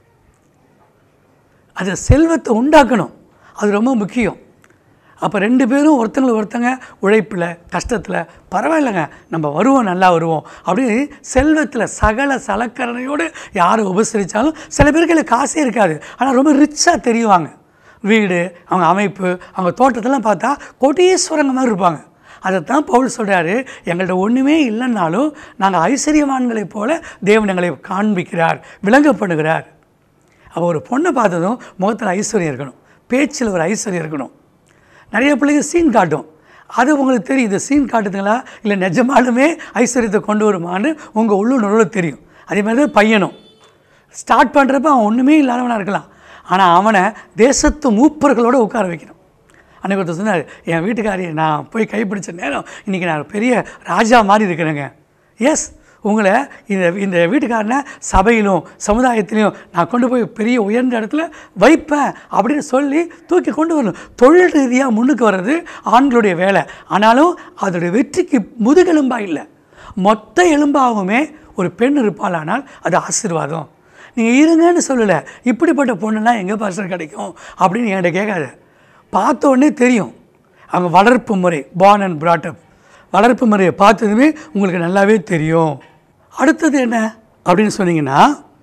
அது செல்வத்தை உண்டாக்கணும் அது ரொம்ப முக்கியம் அப்போ ரெண்டு பேரும் ஒருத்தங்களை ஒருத்தங்க உழைப்பில் கஷ்டத்தில் பரவாயில்லைங்க நம்ம வருவோம் நல்லா வருவோம் அப்படின்னு செல்வத்தில் சகல சலக்கரணையோடு யாரை உபசரித்தாலும் சில பேருக்கு கையில காசே இருக்காது ஆனால் ரொம்ப ரிச்சாக தெரியுவாங்க வீடு அவங்க அமைப்பு அவங்க தோட்டத்தெல்லாம் பார்த்தா கோட்டீஸ்வரங்க மாதிரி இருப்பாங்க அதைத்தான் பவுல் சொல்கிறாரு எங்கள்கிட்ட ஒன்றுமே இல்லைன்னாலும் நாங்கள் ஐஸ்வர்யவான்களைப் போல தேவன் எங்களை காண்பிக்கிறார் விளங்க பண்ணுகிறார் அப்போ ஒரு பொண்ணை பார்த்ததும் முகத்தில் ஐஸ்வர்யம் இருக்கணும் பேச்சில் ஒரு ஐஸ்வர்யம் இருக்கணும் நிறைய பிள்ளைங்க சீன் காட்டும் அது உங்களுக்கு தெரியும் இது சீன் காட்டுதுங்களா இல்லை நிஜமாலுமே ஐஸ்வர்யத்தை கொண்டு வருமான்னு உங்கள் உள்ளுணர்வில் தெரியும் அதே மாதிரி தான் பையனும் ஸ்டார்ட் பண்ணுறப்ப அவன் ஒன்றுமே இல்லாதவனாக இருக்கலாம் ஆனால் அவனை தேசத்து மூப்பர்களோட உட்கார வைக்கணும் அன்னைக்கு ஒருத்தர் சொன்னார் என் வீட்டுக்காரியை நான் போய் கைப்பிடிச்ச நேரம் இன்றைக்கி நான் பெரிய ராஜா மாதிரி இருக்கிறேங்க எஸ் உங்களை இந்த இந்த வீட்டுக்காரனை சபையிலும் சமுதாயத்திலையும் நான் கொண்டு போய் பெரிய உயர்ந்த இடத்துல வைப்பேன் அப்படின்னு சொல்லி தூக்கி கொண்டு வரணும் தொழில் ரீதியாக முன்னுக்கு வர்றது ஆண்களுடைய வேலை ஆனாலும் அதோடைய வெற்றிக்கு முதுகெலும்பாக இல்லை மொத்த எலும்பாகவுமே ஒரு பெண் இருப்பாளானால் அது ஆசீர்வாதம் நீங்கள் இருங்கன்னு சொல்லலை இப்படிப்பட்ட பொண்ணுலாம் எங்கே பாஸ்டர் கிடைக்கும் அப்படின்னு என்கிட்ட கேட்காத பார்த்த உடனே தெரியும் அவங்க வளர்ப்பு முறை பார்ன் அண்ட் பிராட்டப் வளர்ப்பு முறையை பார்த்ததுமே உங்களுக்கு நல்லாவே தெரியும் அடுத்தது என்ன அப்படின்னு சொன்னீங்கன்னா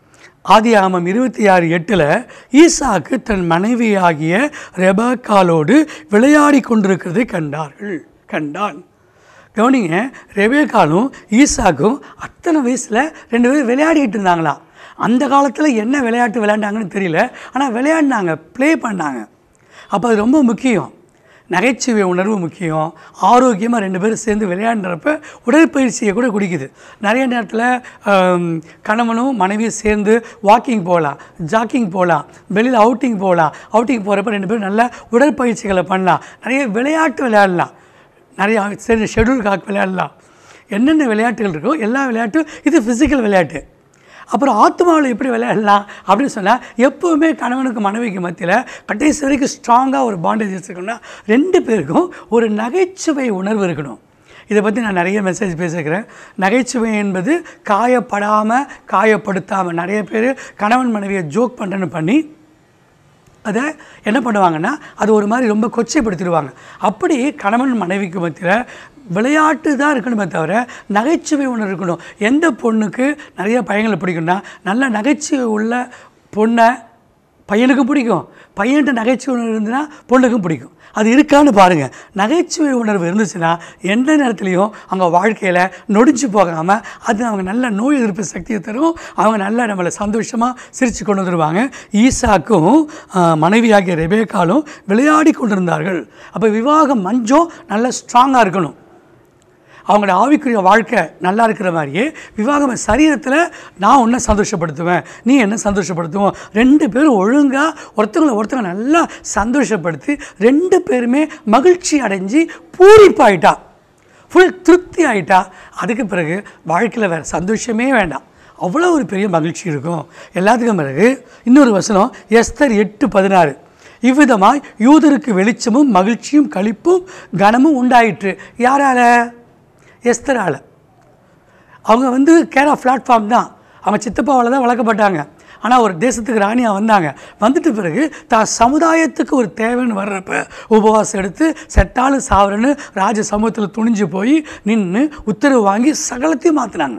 ஆதி ஆமம் இருபத்தி ஆறு எட்டில் ஈசாக்கு தன் மனைவியாகிய ரெபக்காலோடு விளையாடி கொண்டிருக்கிறதை கண்டார்கள் கண்டான் கவனிங்க ரெபேக்காலும் ஈசாக்கும் அத்தனை வயசில் ரெண்டு பேரும் விளையாடிட்டு இருந்தாங்களாம் அந்த காலத்தில் என்ன விளையாட்டு விளையாண்டாங்கன்னு தெரியல ஆனால் விளையாடினாங்க ப்ளே பண்ணாங்க அப்போ அது ரொம்ப முக்கியம் நகைச்சுவை உணர்வு முக்கியம் ஆரோக்கியமாக ரெண்டு பேரும் சேர்ந்து விளையாடுறப்ப உடற்பயிற்சியை கூட குடிக்குது நிறைய நேரத்தில் ஆம், கணவனும் மனைவியும் சேர்ந்து வாக்கிங் போகலாம் ஜாக்கிங் போகலாம் வெளியில் அவுட்டிங் போகலாம் அவுட்டிங் போகிறப்ப ரெண்டு பேரும் நல்ல உடற்பயிற்சிகளை பண்ணலாம் நிறைய விளையாட்டு விளையாடலாம் நிறைய சரி ஷெட்யூல் காக் விளையாடலாம் என்னென்ன விளையாட்டுகள் இருக்கோ எல்லா விளையாட்டும் இது ஃபிசிக்கல் விளையாட்டு அப்புறம் ஆத்மாவில் எப்படி விளையாடலாம் அப்படின்னு சொன்னால் எப்போவுமே கணவனுக்கு மனைவிக்கு மத்தியில் கடைசி வரைக்கும் ஸ்ட்ராங்காக ஒரு பாண்டேஜ் வச்சுருக்கணும்னா ரெண்டு பேருக்கும் ஒரு நகைச்சுவை உணர்வு இருக்கணும் இதை பற்றி நான் நிறைய மெசேஜ் பேசியிருக்கிறேன் நகைச்சுவை என்பது காயப்படாமல் காயப்படுத்தாமல் நிறைய பேர் கணவன் மனைவியை ஜோக் பண்ணுறேன்னு பண்ணி அதை என்ன பண்ணுவாங்கன்னா அது ஒரு மாதிரி ரொம்ப கொச்சைப்படுத்திடுவாங்க அப்படி கணவன் மனைவிக்கு மத்தியில் விளையாட்டு தான் இருக்கணுமே தவிர நகைச்சுவை ஒன்று இருக்கணும் எந்த பொண்ணுக்கு நிறைய பையங்களை பிடிக்கும்னா நல்ல நகைச்சுவை உள்ள பொண்ணை பையனுக்கும் பிடிக்கும் பையன்கிட்ட நகைச்சுவை உணர்வு இருந்துன்னா பொண்ணுக்கும் பிடிக்கும் அது இருக்கான்னு பாருங்கள் நகைச்சுவை உணர்வு இருந்துச்சுன்னா எந்த நேரத்துலையும் அவங்க வாழ்க்கையில் நொடிஞ்சு போகாமல் அது அவங்க நல்ல நோய் எதிர்ப்பு சக்தியை தரும் அவங்க நல்லா நம்மளை சந்தோஷமாக சிரித்து கொண்டு வந்துடுவாங்க ஈசாக்கும் ஆஹ், மனைவியாகிய ரெபேக்காலும் விளையாடி கொண்டிருந்தார்கள் அப்போ விவாகம் மஞ்சம் நல்ல ஸ்ட்ராங்காக இருக்கணும் அவங்களோட ஆவிக்குரிய வாழ்க்கை நல்லா இருக்கிற மாதிரியே விவாகம் சரீரத்தில் நான் உன்னை சந்தோஷப்படுத்துவேன் நீ என்ன சந்தோஷப்படுத்துவோம் ரெண்டு பேரும் ஒழுங்காக ஒருத்தங்களை ஒருத்தங்க நல்லா சந்தோஷப்படுத்தி ரெண்டு பேருமே மகிழ்ச்சி அடைஞ்சு பூரிப்பாயிட்டா ஃபுல் திருப்தி ஆயிட்டா அதுக்கு பிறகு வாழ்க்கையில் வேறு சந்தோஷமே வேண்டாம் அவ்வளோ ஒரு பெரிய மகிழ்ச்சி இருக்கும் எல்லாத்துக்கும் பிறகு இன்னொரு வசனம் எஸ்தர் எட்டு பதினாறு இவ்விதமாய் யூதருக்கு வெளிச்சமும் மகிழ்ச்சியும் களிப்பும் கனமும் உண்டாயிற்று யாரால எஸ்தரால் அவங்க வந்து கேரா பிளாட்ஃபார்ம் தான் அவங்க சித்தப்பாவால் தான் வளர்க்கப்பட்டாங்க ஆனால் ஒரு தேசத்துக்கு ராணியாக வந்தாங்க வந்துட்ட பிறகு தான் சமுதாயத்துக்கு ஒரு தேவைன்னு வர்றப்ப உபவாசம் எடுத்து செத்தாலும் சாவரன்னு ராஜ சமூகத்தில் துணிஞ்சு போய் நின்று உத்தரவு வாங்கி சகலத்தையும் மாற்றினாங்க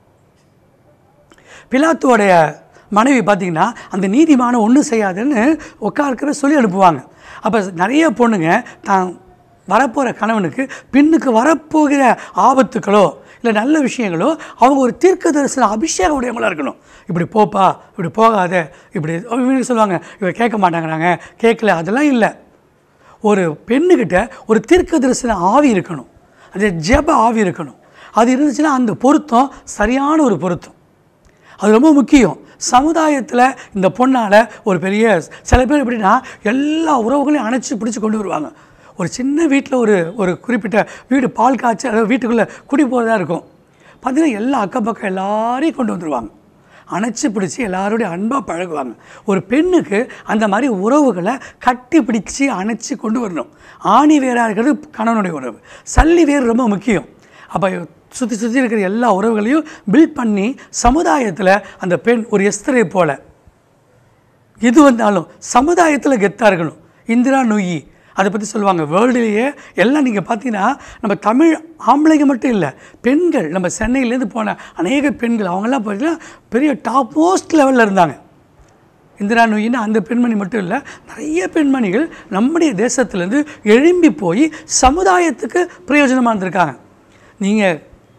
பிலாத்துவோடைய மனைவி பார்த்தீங்கன்னா அந்த நீதிமான ஒன்றும் செய்யாதுன்னு உட்காருக்கிற சொல்லி அனுப்புவாங்க அப்போ நிறைய பொண்ணுங்க தான் வரப்போகிற கணவனுக்கு பின்னுக்கு வரப்போகிற ஆபத்துக்களோ இல்லை நல்ல விஷயங்களோ அவங்க ஒரு தீர்க்க தரிசன அபிஷேகம் உடையவங்களா இருக்கணும் இப்படி போப்பா இப்படி போகாத இப்படி இவங்க சொல்லுவாங்க இவ கேட்க மாட்டாங்கிறாங்க கேட்கல அதெல்லாம் இல்லை ஒரு பெண்ணுக்கிட்ட ஒரு தீர்க்க தரிசன ஆவி இருக்கணும் அது ஜெப ஆவி இருக்கணும் அது இருந்துச்சுன்னா அந்த பொருத்தம் சரியான ஒரு பொருத்தம் அது ரொம்ப முக்கியம் சமுதாயத்தில் இந்த பொண்ணால் ஒரு பெரிய சில பேர் எப்படின்னா எல்லா உறவுகளையும் அணைச்சி பிடிச்சி கொண்டு வருவாங்க ஒரு சின்ன வீட்டில் ஒரு ஒரு குறிப்பிட்ட வீடு பால் காய்ச்சி அதாவது வீட்டுக்குள்ளே குடி போகிறதா இருக்கும் பார்த்தீங்கன்னா எல்லா அக்கம் பக்கம் எல்லாரையும் கொண்டு வந்துடுவாங்க அணைச்சி பிடிச்சி எல்லாரோடைய அன்பாக பழகுவாங்க ஒரு பெண்ணுக்கு அந்த மாதிரி உறவுகளை கட்டி பிடிச்சி அணைச்சி கொண்டு வரணும் ஆணி வேராக இருக்கிறது கணவனுடைய உறவு சல்லி வேர் ரொம்ப முக்கியம் அப்போ சுற்றி சுற்றி இருக்கிற எல்லா உறவுகளையும் பில்ட் பண்ணி சமுதாயத்தில் அந்த பெண் ஒரு எஸ்தரை போல எது வந்தாலும் சமுதாயத்தில் கெத்தாக இருக்கணும் இந்திரா நொய்யி அதை பற்றி சொல்லுவாங்க வேர்ல்டுலேயே எல்லாம் நீங்கள் பார்த்தீங்கன்னா நம்ம தமிழ் ஆம்பளைங்க மட்டும் இல்லை பெண்கள் நம்ம சென்னையிலேருந்து போன அநேக பெண்கள் அவங்கெல்லாம் பார்த்தீங்கன்னா பெரிய டாப் மோஸ்ட் லெவலில் இருந்தாங்க இந்திரா நொய்யின்னு அந்த பெண்மணி மட்டும் இல்லை நிறைய பெண்மணிகள் நம்முடைய தேசத்துலேருந்து எழும்பி போய் சமுதாயத்துக்கு பிரயோஜனமாக இருந்திருக்காங்க நீங்கள்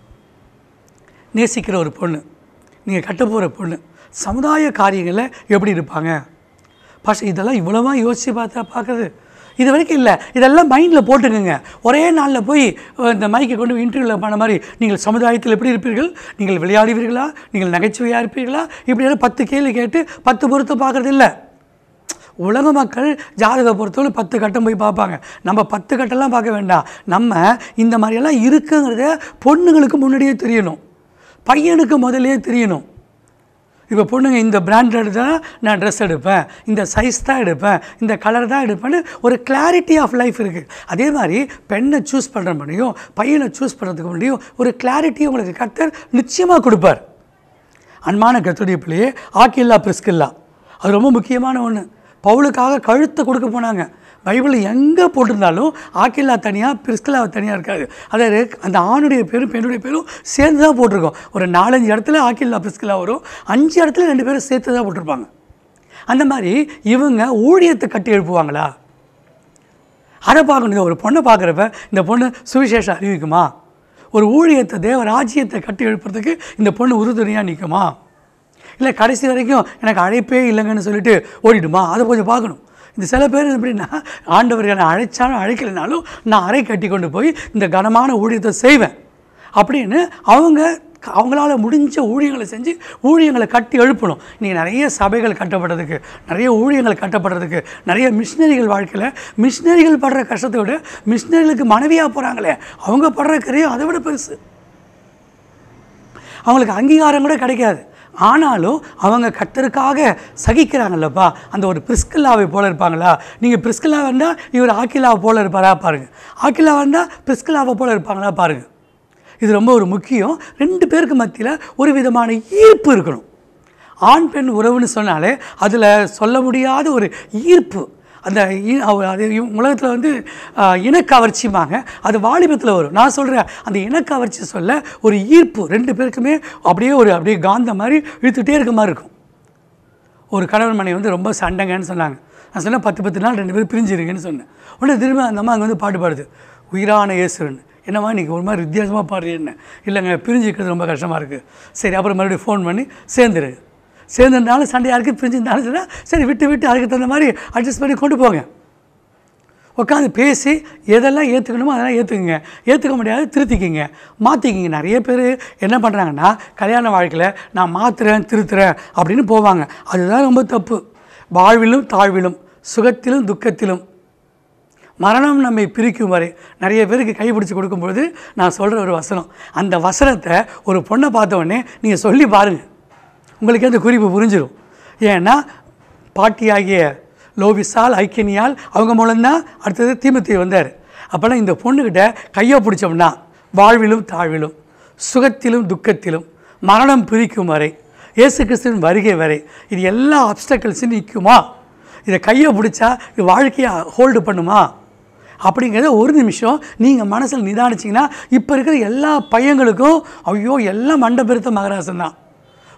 நேசிக்கிற ஒரு பொண்ணு நீங்கள் கட்ட போகிற பொண்ணு சமுதாய காரியங்களில் எப்படி இருப்பாங்க பாஷா இதெல்லாம் இவ்வளவா யோசித்து பார்த்தா பார்க்குறது இது வரைக்கும் இல்லை இதெல்லாம் மைண்டில் போட்டுக்கோங்க ஒரே நாளில் போய் அஹ், இந்த மைக்கை கொண்டு இன்டர்வியூவில் பண்ண மாதிரி நீங்கள் சமுதாயத்தில் எப்படி இருப்பீர்கள் நீங்கள் விளையாடுவீர்களா நீங்கள் நகைச்சுவையாக இருப்பீர்களா இப்படியெல்லாம் பத்து கேள்வி கேட்டு பத்து பொருத்தம் பார்க்குறது இல்லை உலக மக்கள் ஜாதக பொறுத்தவரை பத்து கட்டம் போய் பார்ப்பாங்க நம்ம பத்து கட்டம்லாம் பார்க்க வேண்டாம் நம்ம இந்த மாதிரியெல்லாம் இருக்குங்கிறத பொண்ணுங்களுக்கு முன்னாடியே தெரியணும் பையனுக்கு முதல்லயே தெரியணும் இப்போ பொண்ணுங்க இந்த பிராண்டட் தான் நான் ட்ரெஸ் எடுப்பேன் இந்த சைஸ் தான் எடுப்பேன் இந்த கலர் தான் எடுப்பேன்னு ஒரு கிளாரிட்டி ஆஃப் லைஃப் இருக்குது அதே மாதிரி பெண்ணை சூஸ் பண்ணுற முடியும் பையனை சூஸ் பண்ணுறதுக்கு முடியும் ஒரு கிளாரிட்டி உங்களுக்கு கர்த்தர் நிச்சயமாக கொடுப்பார் அன்பான கத்துடைய பிள்ளையே ஆக்கில்லா பிரிஸ்கில்லா அது ரொம்ப முக்கியமான ஒன்று பவுலுக்காக கழுத்தை கொடுக்க போனாங்க பைபிளில் எங்கே போட்டிருந்தாலும் ஆக்கில்லா தனியாக பிரிஸ்கில்லா தனியாக இருக்காது அதாவது அந்த ஆணுடைய பேரும் பெண்ணுடைய பேரும் சேர்ந்து தான் போட்டிருக்கோம் ஒரு நாலஞ்சு இடத்துல ஆக்கில்லா பிரிஸ்கில்லா வரும் அஞ்சு இடத்துல ரெண்டு பேரும் சேர்த்து தான் போட்டிருப்பாங்க அந்த மாதிரி இவங்க ஊழியத்தை கட்டி எழுப்புவாங்களா அதை பார்க்கணும் ஒரு பொண்ணை பார்க்குறப்ப இந்த பொண்ணு சுவிசேஷம் அறிவிக்குமா ஒரு ஊழியத்தை தேவ ராஜ்யத்தை கட்டி எழுப்புறதுக்கு இந்த பொண்ணு உறுதுணையாக நிற்குமா இல்லை கடைசி வரைக்கும் எனக்கு அழைப்பே இல்லைங்கன்னு சொல்லிட்டு ஓடிடுமா அதை கொஞ்சம் பார்க்கணும் இந்த சில பேர் எப்படின்னா ஆண்டவர் என்னை அழைச்சாலும் அழைக்கலைனாலும் நான் அறை கட்டி கொண்டு போய் இந்த கனமான ஊழியத்தை செய்வேன் அப்படின்னு அவங்க அவங்களால முடிஞ்ச ஊழியங்களை செஞ்சு ஊழியங்களை கட்டி எழுப்பணும் இன்றைக்கி நிறைய சபைகள் கட்டப்படுறதுக்கு நிறைய ஊழியங்கள் கட்டப்படுறதுக்கு நிறைய மிஷினரிகள் வாழ்க்கையில் மிஷினரிகள் படுற கஷ்டத்தை விட மிஷினரிகளுக்கு மனைவியாக போகிறாங்களே அவங்க படுற கரையும் அதை விட பெருசு அவங்களுக்கு அங்கீகாரம் கூட கிடைக்காது ஆனாலும் அவங்க கத்தருக்காக சகிக்கிறாங்கல்லப்பா அந்த ஒரு பிரிஸ்கில்லாவை போல இருப்பாங்களா நீங்கள் பிரிஸ்கில்லா வந்தால் இவர் ஆக்கிலாவை போல இருப்பாரா பாருங்கள் ஆக்கிலா வந்தால் பிரிஸ்கில்லாவை போல இருப்பாங்களா பாருங்கள் இது ரொம்ப ஒரு முக்கியம் ரெண்டு பேருக்கு மத்தியில் ஒரு விதமான ஈர்ப்பு இருக்கணும் ஆண் பெண் உறவுன்னு சொன்னாலே அதில் சொல்ல முடியாத ஒரு ஈர்ப்பு அந்த இ- அவ- அது உலகத்தில் வந்து ஆஹ், இனக்கவர்ச்சிமாங்க அது வாலிபத்தில் வரும் நான் சொல்கிறேன் அந்த இனக்கவர்ச்சி சொல்ல ஒரு ஈர்ப்பு ரெண்டு பேருக்குமே அப்படியே ஒரு அப்படியே காந்த மாதிரி இழுத்துட்டே இருக்க மாதிரி இருக்கும் ஒரு கணவன் மனைவி வந்து ரொம்ப சண்டைங்கன்னு சொன்னாங்க நான் சொன்னேன் பத்து பத்து நாள் ரெண்டு பேரும் பிரிஞ்சிருங்கன்னு சொன்னேன் உடனே திரும்ப அந்த அம்மா அங்கே வந்து பாட்டு பாடுது உயிரான இயேசுன்னு என்னம்மா இன்றைக்கி ஒரு மாதிரி வித்தியாசமாக பாடுறீன்னு இல்லைங்க பிரிஞ்சிக்கிறது ரொம்ப கஷ்டமாக இருக்குது சரி அப்புறம் மறுபடியும் ஃபோன் பண்ணி சேர்ந்துரு சேர்ந்துருந்தாலும் சண்டையாக இருக்குது பிரிஞ்சிருந்தாலும் சொன்னால் சரி விட்டு விட்டு அதுக்கு தகுந்த மாதிரி அட்ஜஸ்ட் பண்ணி கொண்டு போங்க உட்காந்து பேசி எதெல்லாம் ஏற்றுக்கணுமோ அதெல்லாம் ஏற்றுக்குங்க ஏற்றுக்க முடியாது திருத்திக்கிங்க மாற்றிக்கிங்க நிறைய பேர் என்ன பண்ணுறாங்கன்னா கல்யாண வாழ்க்கையில் நான் மாற்றுறேன் திருத்துறேன் அப்படின்னு போவாங்க அதுதான் ரொம்ப தப்பு வாழ்விலும் தாழ்விலும் சுகத்திலும் துக்கத்திலும் மரணம் நம்மை பிரிக்கும் வரை நிறைய பேருக்கு கைப்பிடிச்சு கொடுக்கும்பொழுது நான் சொல்கிற ஒரு வசனம் அந்த வசனத்தை ஒரு பொண்ணை பார்த்த உடனே நீங்கள் சொல்லி பாருங்கள் உங்களுக்கு அந்த குறிப்பு புரிஞ்சிடும் ஏன்னா பாட்டியாகிய லோபிசால் ஐக்கியனியால் அவங்க மூலம்தான் அடுத்தது தீமத்தி வந்தார் அப்போல்லாம் இந்த பொண்ணுக்கிட்ட கையை பிடிச்சோம்னா வாழ்விலும் தாழ்விலும் சுகத்திலும் துக்கத்திலும் மரணம் பிரிக்கும் வரை இயேசு கிறிஸ்துவின் வருகை வரை இது எல்லா அப்டக்கல்ஸும் நிற்குமா இதை கையை பிடிச்சா இது வாழ்க்கையை ஹோல்டு பண்ணுமா அப்படிங்கிறத ஒரு நிமிஷம் நீங்கள் மனசில் நிதானிச்சிங்கன்னா இப்போ இருக்கிற எல்லா பையங்களுக்கும் ஐயோ எல்லாம் மண்டை பெருத்த மகராசன் தான்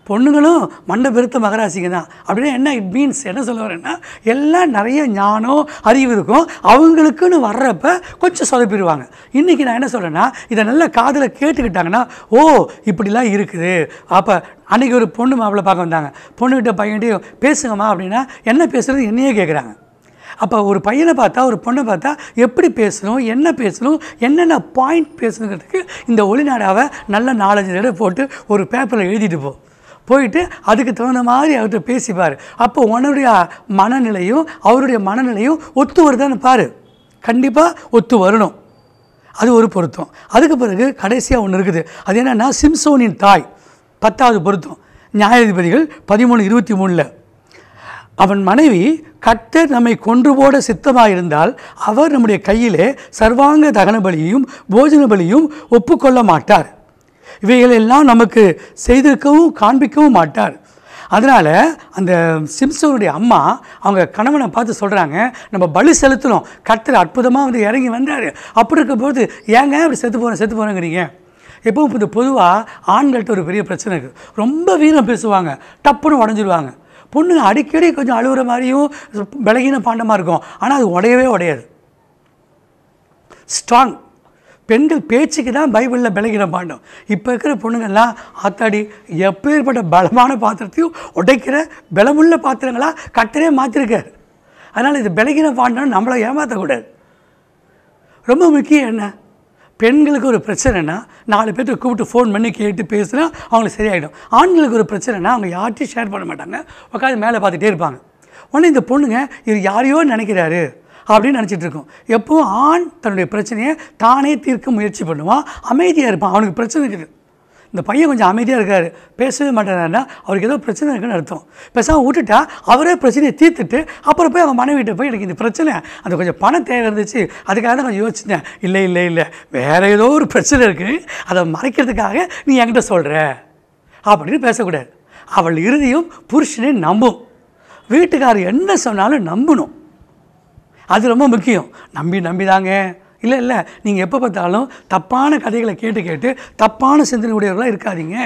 பொண்ணுங்களும் மண்டை பெருத்த மகராசிங்க தான் அப்படின்னா என்ன இட் மீன்ஸ் என்ன சொல்ல வரேன்னா எல்லாம் நிறைய ஞானம் அறிவு இருக்கும் அவங்களுக்குன்னு வர்றப்ப கொஞ்சம் சொதப்பிடுவாங்க இன்றைக்கி நான் என்ன சொல்கிறேன்னா இதை நல்லா காதில் கேட்டுக்கிட்டாங்கன்னா ஓ இப்படிலாம் இருக்குது அப்போ அன்றைக்கி ஒரு பொண்ணு மாப்பிள்ளை பார்க்க வந்தாங்க பொண்ணுக்கிட்ட பையன்கிட்டையும் பேசுங்கம்மா அப்படின்னா என்ன பேசுகிறது என்னையே கேட்குறாங்க அப்போ ஒரு பையனை பார்த்தா ஒரு பொண்ணை பார்த்தா எப்படி பேசணும் என்ன பேசணும் என்னென்ன பாயிண்ட் பேசணுங்கிறதுக்கு இந்த ஒளிநாடாவை நல்ல நாலஞ்சு தடவை போட்டு ஒரு பேப்பரில் எழுதிட்டு போ போயிட்டு அதுக்கு தகுந்த மாதிரி அவர்கிட்ட பேசிப்பார் அப்போ உன்னுடைய மனநிலையும் அவருடைய மனநிலையும் ஒத்து வருதான்னு பாரு கண்டிப்பாக ஒத்து வரணும் அது ஒரு பொருத்தம் அதுக்கு பிறகு கடைசியாக ஒன்று இருக்குது அது என்னென்னா சிம்சோனின் தாய் பத்தாவது பொருத்தம் நியாயாதிபதிகள் பதிமூணு இருபத்தி மூணில் அவன் மனைவி கர்த்தர் நம்மை கொன்று போட சித்தமாயிருந்தால் அவர் நம்முடைய கையிலே சர்வாங்க தகன பலியையும் போஜன பலியும் ஒப்புக்கொள்ள மாட்டார் இவைகளெல்லாம் நமக்கு செய்திருக்கவும் காண்பிக்கவும் மாட்டார் அதனால் அந்த சிம்சனுடைய அம்மா அவங்க கணவனை பார்த்து சொல்கிறாங்க நம்ம பலி செலுத்தணும் கர்த்தர் அற்புதமாக வந்து இறங்கி வந்தார் அப்படி இருக்கும்போது ஏங்க அப்படி செத்து போகிறேன் செத்து போகிறேங்கிறீங்க எப்பவும் இப்போ பொதுவாக ஆண்கள்கிட்ட ஒரு பெரிய பிரச்சனை இருக்குது ரொம்ப வீரம் பேசுவாங்க டப்புன்னு உடஞ்சிருவாங்க பொண்ணுங்க அடிக்கடி கொஞ்சம் அழுகுற மாதிரியும் விலகின பாண்டமாக இருக்கும் ஆனால் அது உடையவே உடையாது ஸ்ட்ராங் பெண்கள் பேச்சுக்கு தான் பைபிளில் விலகின பாண்டம் இப்போ இருக்கிற பொண்ணுங்கள்லாம் ஆத்தாடி எப்பேற்பட்ட பலமான பாத்திரத்தையும் உடைக்கிற பலமுள்ள பாத்திரங்களா கட்டரே மாற்றிருக்காரு அதனால் இது விலகின பாண்டம் நம்மளை ஏமாற்றக்கூடாது ரொம்ப முக்கியம் என்ன பெண்களுக்கு ஒரு பிரச்சனைனா நாலு பேர்த்த கூப்பிட்டு ஃபோன் பண்ணி கேட்டு பேசுனா அவங்களுக்கு சரியாயிடும் ஆண்களுக்கு ஒரு பிரச்சனைனா அவங்க யார்ட்டையும் ஷேர் பண்ண மாட்டாங்க உட்காந்து மேலே பார்த்துட்டே இருப்பாங்க உடனே இந்த பொண்ணுங்க இது யாரையோ நினைக்கிறாரு அப்படின்னு நினச்சிட்டு இருக்கோம் எப்பவும் ஆண் தன்னுடைய பிரச்சனையை தானே தீர்க்க முயற்சி பண்ணுவான் அமைதியாக இருப்பான் அவனுக்கு பிரச்சனை இருக்குது இந்த பையன் கொஞ்சம் அமைதியாக இருக்கார் பேசவே மாட்டேறாருன்னா அவருக்கு ஏதோ பிரச்சனை இருக்குன்னு அர்த்தம் பேசாமல் விட்டுட்டா அவரே பிரச்சனையை தீர்த்துட்டு அப்புறம் போய் அவங்க மனைவிட்ட போய் எனக்கு இந்த பிரச்சனை அந்த கொஞ்சம் பணம் தேவை இருந்துச்சு அதுக்காக தான் கொஞ்சம் யோசிச்சேன் இல்லை இல்லை இல்லை வேறு ஏதோ ஒரு பிரச்சனை இருக்குது அதை மறைக்கிறதுக்காக நீ என்கிட்ட சொல்கிற அப்படின்னு பேசக்கூடாது அவள் இறுதியும் புருஷனை நம்பும் வீட்டுக்காரர் என்ன சொன்னாலும் நம்பணும் அது ரொம்ப முக்கியம் நம்பி நம்பிதாங்க இல்லை இல்லை நீங்கள் எப்போ பார்த்தாலும் தப்பான கதைகளை கேட்டு கேட்டு தப்பான சிந்தனை உடையவர்களாக இருக்காதீங்க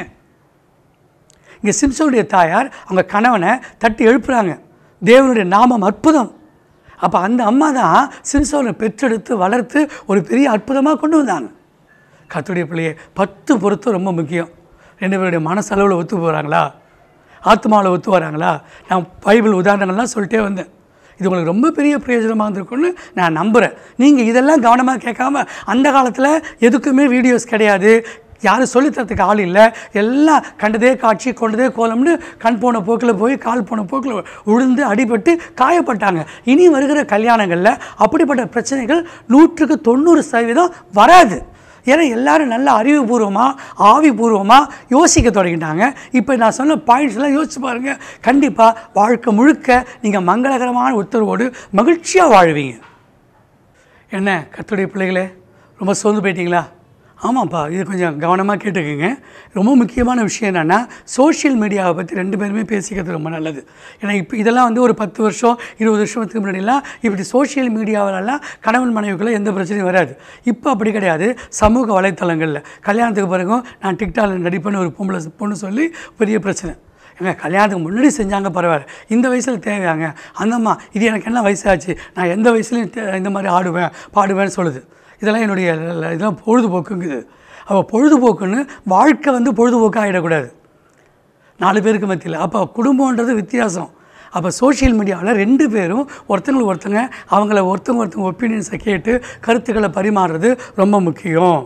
இங்கே சிம்சனுடைய தாயார் அவங்க கணவனை தட்டி எழுப்புறாங்க தேவனுடைய நாமம் அற்புதம் அப்போ அந்த அம்மா தான் சிம்சோனை பெற்றெடுத்து வளர்த்து ஒரு பெரிய அற்புதமாக கொண்டு வந்தாங்க கத்துடைய பிள்ளையே பத்து பொருத்தம் ரொம்ப முக்கியம் ரெண்டு பேருடைய மனசளவில் ஒத்து போகிறாங்களா ஆத்மாவில் ஒத்து வராங்களா நான் பைபிள் உதாரணங்கள்லாம் சொல்லிட்டே வந்தேன் இது உங்களுக்கு ரொம்ப பெரிய பிரயோஜனமாக இருந்திருக்கும்னு நான் நம்புகிறேன் நீங்கள் இதெல்லாம் கவனமாக கேட்காம அந்த காலத்தில் எதுக்குமே வீடியோஸ் கிடையாது யாரும் சொல்லித்தரத்துக்கு ஆள் இல்லை எல்லாம் கண்டதே காட்சி கொண்டதே கோலம்னு கண் போன போக்கில் போய் கால் போன போக்கில் உழுந்து அடிபட்டு காயப்பட்டாங்க இனி வருகிற கல்யாணங்களில் அப்படிப்பட்ட பிரச்சனைகள் நூற்றுக்கு தொண்ணூறு சதவீதம் வராது ஏன்னா எல்லாரும் நல்ல அறிவுபூர்வமாக ஆவிபூர்வமாக யோசிக்க தொடங்கிட்டாங்க இப்போ நான் சொன்ன பாயிண்ட்ஸ்லாம் யோசிச்சு பாருங்கள் கண்டிப்பாக வாழ்க்கை முழுக்க நீங்கள் மங்களகரமான உத்தரவோடு மகிழ்ச்சியாக வாழ்வீங்க என்ன கத்துடைய பிள்ளைகளே ரொம்ப சோர்ந்து போயிட்டீங்களா ஆமாப்பா இது கொஞ்சம் கவனமாக கேட்டுக்கோங்க ரொம்ப முக்கியமான விஷயம் என்னென்னா சோஷியல் மீடியாவை பற்றி ரெண்டு பேருமே பேசிக்கிறது ரொம்ப நல்லது ஏன்னா இப்போ இதெல்லாம் வந்து ஒரு பத்து வருஷம் இருபது வருஷத்துக்கு முன்னாடிலாம் இப்படி சோஷியல் மீடியாவிலலாம் கணவன் மனைவிக்குள்ளே எந்த பிரச்சனையும் வராது இப்போ அப்படி கிடையாது சமூக வலைத்தளங்களில் கல்யாணத்துக்கு பிறகும் நான் டிக்டாக்ல நடிப்பேன்னு ஒரு பொம்பளை பொண்ணு சொல்லி பெரிய பிரச்சனை ஏங்க கல்யாணத்துக்கு முன்னாடி செஞ்சாங்க பரவாயில்ல இந்த வயசில் தேவையாங்க அந்தம்மா இது எனக்கு என்ன வயசாச்சு நான் எந்த வயசுலையும் தே- இந்த மாதிரி ஆடுவேன் பாடுவேன்னு சொல்லுது இதெல்லாம் என்னுடைய ல- இதெல்லாம் பொழுதுபோக்குங்குது அவள் பொழுதுபோக்குன்னு வாழ்க்கை வந்து பொழுதுபோக்காக ஆகிடக்கூடாது நாலு பேருக்கு மத்தியில் அப்போ குடும்பன்றது வித்தியாசம் அப்போ சோஷியல் மீடியாவில் ரெண்டு பேரும் ஒருத்தங்களுக்கு ஒருத்தங்க அவங்கள ஒருத்தங்க ஒருத்தங்க ஒப்பீனியன்ஸை கேட்டு கருத்துக்களை பரிமாறுறது ரொம்ப முக்கியம்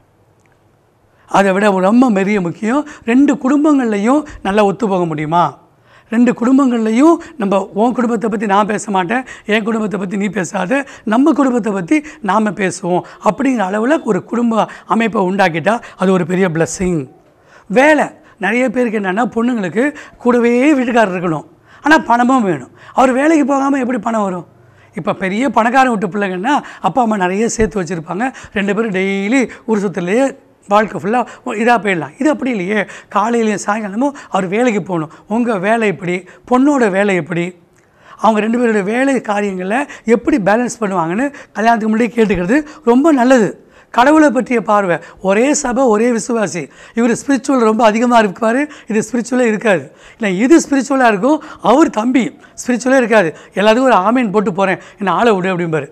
அதை விட ரொம்ப பெரிய முக்கியம் ரெண்டு குடும்பங்கள்லையும் நல்லா ஒத்து போக முடியுமா ரெண்டு குடும்பங்கள்லையும் நம்ம உன் குடும்பத்தை பற்றி நான் பேச மாட்டேன் என் குடும்பத்தை பற்றி நீ பேசாத நம்ம குடும்பத்தை பற்றி நாம் பேசுவோம் அப்படிங்கிற அளவில் ஒரு குடும்ப அமைப்பை உண்டாக்கிட்டா அது ஒரு பெரிய blessing வேலை நிறைய பேருக்கு என்னென்னா பொண்ணுங்களுக்கு கூடவே வீட்டுக்காரர் இருக்கணும் ஆனால் பணமும் வேணும் அவர் வேலைக்கு போகாமல் எப்படி பணம் வரும் இப்போ பெரிய பணக்காரன் விட்டு பிள்ளைங்கன்னா அப்பா அம்மா நிறைய சேர்த்து வச்சுருப்பாங்க ரெண்டு பேரும் டெய்லி ஒரு சுற்றுலையே வாழ்க்கை ஃபுல்லாக இதாக போயிடலாம் இது அப்படி இல்லையே காலையிலையும் சாயங்காலமும் அவர் வேலைக்கு போகணும் உங்கள் வேலை எப்படி பொண்ணோட வேலை எப்படி அவங்க ரெண்டு பேருடைய வேலை காரியங்களை எப்படி பேலன்ஸ் பண்ணுவாங்கன்னு கல்யாணத்துக்கு முன்னாடி கேட்டுக்கிறது ரொம்ப நல்லது கடவுளை பற்றிய பார்வை ஒரே சபை ஒரே விசுவாசி இவர் ஸ்பிரிச்சுவல் ரொம்ப அதிகமாக இருப்பார் இது ஸ்பிரிச்சுவலே இருக்காது இல்லை இது ஸ்பிரிச்சுவலாக இருக்கும் அவர் தம்பி ஸ்பிரிச்சுவலே இருக்காது எல்லாத்துக்கும் ஒரு ஆமீன் போட்டு போகிறேன் என்ன ஆளை விடு அப்படிம்பாரு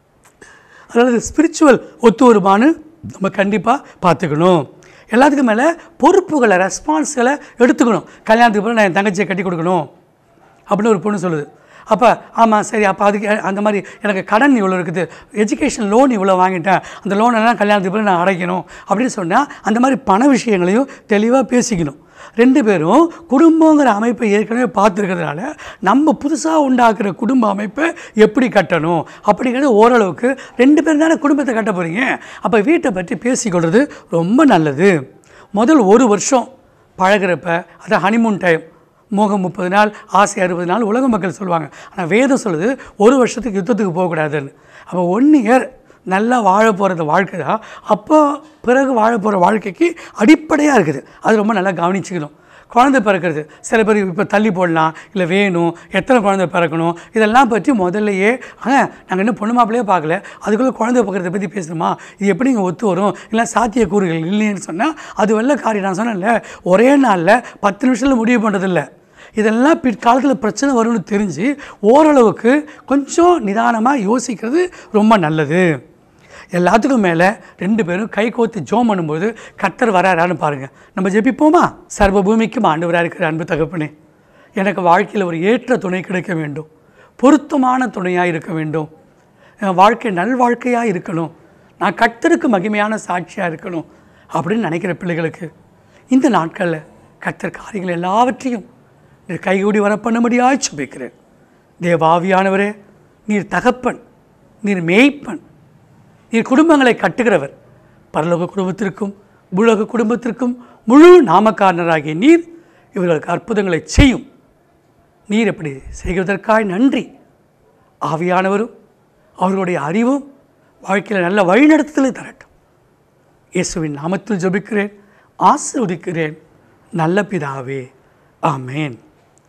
அதாவது ஸ்பிரிச்சுவல் ஒத்து வருமானு நம்ம கண்டிப்பாக பார்த்துக்கணும் எல்லாத்துக்கும் மேலே பொறுப்புகளை ரெஸ்பான்ஸ்களை எடுத்துக்கணும் கல்யாணத்துக்கு அப்புறம் நான் என் தங்கச்சியை கட்டி கொடுக்கணும் அப்படின்னு ஒரு பொண்ணு சொல்லுது அப்போ ஆமாம் சரி அப்போ அதுக்கு அந்த மாதிரி எனக்கு கடன் இவ்வளோ இருக்குது எஜுகேஷன் லோன் இவ்வளோ வாங்கிட்டேன் அந்த லோன் எல்லாம் கல்யாணத்துக்கு பிறகு நான் அடைக்கணும் அப்படின்னு சொன்னால் அந்த மாதிரி பண விஷயங்களையும் தெளிவாக பேசிக்கணும் ரெண்டு பேரும் குடும்பங்கிற அமைப்பை ஏற்கனவே பார்த்துருக்கிறதுனால நம்ம புதுசாக உண்டாக்குற குடும்ப அமைப்பை எப்படி கட்டணும் அப்படிங்கிறது ஓரளவுக்கு ரெண்டு பேரும் தானே குடும்பத்தை கட்ட போகிறீங்க அப்போ வீட்டை பற்றி பேசிக்கொள்வது ரொம்ப நல்லது முதல் ஒரு வருஷம் பழகுறப்ப அது ஹனிமூன் டைம் மோகம் முப்பது நாள் ஆசை அறுபது நாள் உலக மக்கள் சொல்லுவாங்க ஆனால் வேதம் சொல்லுது ஒரு வருஷத்துக்கு யுத்தத்துக்கு போகக்கூடாதுன்னு அப்போ ஒன் இயர் நல்லா வாழ போகிறது வாழ்க்கை தான் அப்போ பிறகு வாழ போகிற வாழ்க்கைக்கு அடிப்படையாக இருக்குது அது ரொம்ப நல்லா கவனிச்சுக்கணும் குழந்தை பிறக்கிறது சில பேர் இப்போ தள்ளி போடலாம் இல்லை வேணும் எத்தனை குழந்தை பிறக்கணும் இதெல்லாம் பற்றி முதல்லையே ஆ நாங்கள் இன்னும் பொண்ணு மாப்பிளையே பார்க்கல அதுக்குள்ளே குழந்தை பிறக்கிறத பற்றி பேசணுமா இது எப்படி இங்கே ஒத்து வரும் இல்லை சாத்தியக்கூறுகள் இல்லைன்னு சொன்னால் அது வெள்ள காரியம் நான் சொன்னேன்ல ஒரே நாளில் பத்து நிமிஷத்தில் முடிவு பண்ணுறதில்ல இதெல்லாம் பிற்காலத்தில் பிரச்சனை வரும்னு தெரிஞ்சு ஓரளவுக்கு கொஞ்சம் நிதானமாக யோசிக்கிறது ரொம்ப நல்லது எல்லாத்துக்கும் மேலே ரெண்டு பேரும் கை கோத்து ஜோம் பண்ணும்போது கத்தர் வராரான்னு பாருங்கள் நம்ம ஜெபிப்போமா சர்வ பூமிக்கும் ஆண்டவராக இருக்கிற அன்பு தகப்பனே எனக்கு வாழ்க்கையில் ஒரு ஏற்ற துணை கிடைக்க வேண்டும் பொருத்தமான துணையாக இருக்க வேண்டும் என் வாழ்க்கை நல்வாழ்க்கையாக இருக்கணும் நான் கத்தருக்கு மகிமையான சாட்சியாக இருக்கணும் அப்படின்னு நினைக்கிற பிள்ளைகளுக்கு இந்த நாட்களில் கத்தர் காரியங்கள் எல்லாவற்றையும் நீர் கைகூடி வர பண்ணும்படியாய் சுபிக்கிறேன் தேவாவியானவரே நீர் தகப்பன் நீர் மேய்ப்பன் நீர் குடும்பங்களை கட்டுகிறவர் பரலோக குடும்பத்திற்கும் பூலோக குடும்பத்திற்கும் முழு நாமக்காரனராகிய நீர் இவர்களுக்கு அற்புதங்களை செய்யும் நீர் எப்படி செய்வதற்காய் நன்றி ஆவியானவரும் அவர்களுடைய அறிவும் வாழ்க்கையில் நல்ல வழிநடத்துதலை தரட்டும் இயேசுவின் நாமத்தில் ஜெபிக்கிறேன் ஆசீர்வதிக்கிறேன் நல்ல பிதாவே ஆமேன்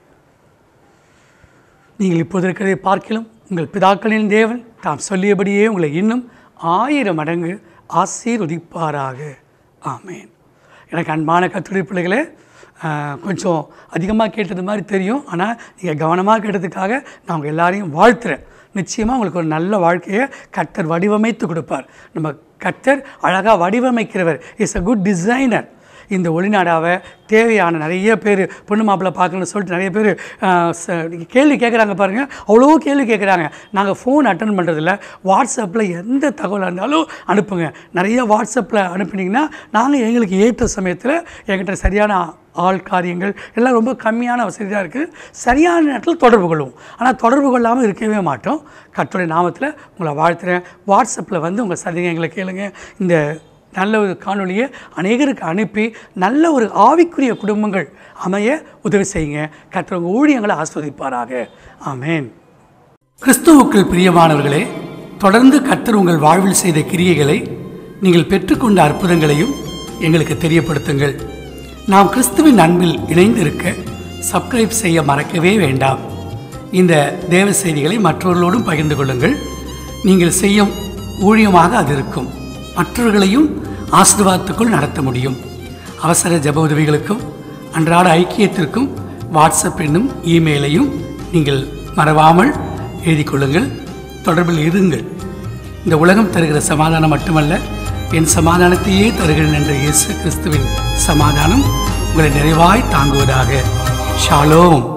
நீங்கள் இப்போது இருக்கிறதை பார்க்கிலும் உங்கள் பிதாக்களின் தேவன் தாம் சொல்லியபடியே உங்களை இன்னும் ஆயிரம் மடங்கு ஆசீர்வதிப்பாராக ஆமேன் எனக்கு அன்பான கத்துடைய பிள்ளைகளே ஆஹ், கொஞ்சம் அதிகமாக கேட்டது மாதிரி தெரியும் ஆனால் நீங்கள் கவனமாக கேட்டதுக்காக நான் உங்கள் எல்லாரையும் வாழ்த்துறேன் நிச்சயமாக உங்களுக்கு ஒரு நல்ல வாழ்க்கையை கர்த்தர் வடிவமைத்து கொடுப்பார் நம்ம கர்த்தர் அழகாக வடிவமைக்கிறவர் இஸ் a குட் டிசைனர் இந்த ஒளிநாடாவை தேவையான நிறைய பேர் பொண்ணு மாப்பிள்ளை பார்க்கணும்னு சொல்லிட்டு நிறைய பேர் கேள்வி கேட்குறாங்க பாருங்கள் அவ்வளோ கேள்வி கேட்குறாங்க நாங்கள் ஃபோன் அட்டன் பண்ணுறதில்ல வாட்ஸ்அப்பில் எந்த தகவலாக இருந்தாலும் அனுப்புங்க நிறைய வாட்ஸ்அப்பில் அனுப்புனீங்கன்னா நாங்கள் எங்களுக்கு ஏற்ற சமயத்தில் எங்கிட்ட சரியான ஆள் காரியங்கள் எல்லாம் ரொம்ப கம்மியான வசதி தான் இருக்குது சரியான நேரத்தில் தொடர்பு கொள்வோம் ஆனால் தொடர்பு கொள்ளாமல் இருக்கவே மாட்டோம் கர்த்தருடைய நாமத்தில் உங்களை வாழ்த்துறேன் வாட்ஸ்அப்பில் வந்து உங்கள் சந்தேகங்களை கேளுங்க இந்த நல்ல ஒரு காணொளியை அநேகருக்கு அனுப்பி நல்ல ஒரு ஆவிக்குரிய குடும்பங்கள் அமைய உதவி செய்யுங்க கர்த்தர் உங்கள் ஊழியங்களை ஆஸ்வதிப்பாராக ஆமென் கிறிஸ்துவுக்குள் பிரியமானவர்களே தொடர்ந்து கர்த்தர் உங்கள் வாழ்வில் செய்த கிரியைகளை நீங்கள் பெற்றுக்கொண்ட அற்புதங்களையும் எங்களுக்கு தெரியப்படுத்துங்கள் நாம் கிறிஸ்துவின் அன்பில் இணைந்திருக்க சப்ஸ்கிரைப் செய்ய மறக்கவே வேண்டாம் இந்த தேவ செய்திகளை மற்றவர்களோடும் பகிர்ந்து கொள்ளுங்கள் நீங்கள் செய்யும் ஊழியமாக அது இருக்கும் மற்றவர்களையும் ஆசீர்வாதத்துக்குள் நடத்த முடியும் அவசர ஜெப உதவிகளுக்கும் அன்றாட ஐக்கியத்திற்கும் வாட்ஸ்அப் என்னும் இமெயிலையும் நீங்கள் மறவாமல் எழுதிக் கொள்ளுங்கள் தொடர்பில் இருங்கள் இந்த உலகம் தருகிற சமாதானம் மட்டுமல்ல என் சமாதானத்தையே தருகிறேன் என்ற இயேசு கிறிஸ்துவின் சமாதானம் உங்களை நிறைவாய் தாங்குவதாக ஷாலோம்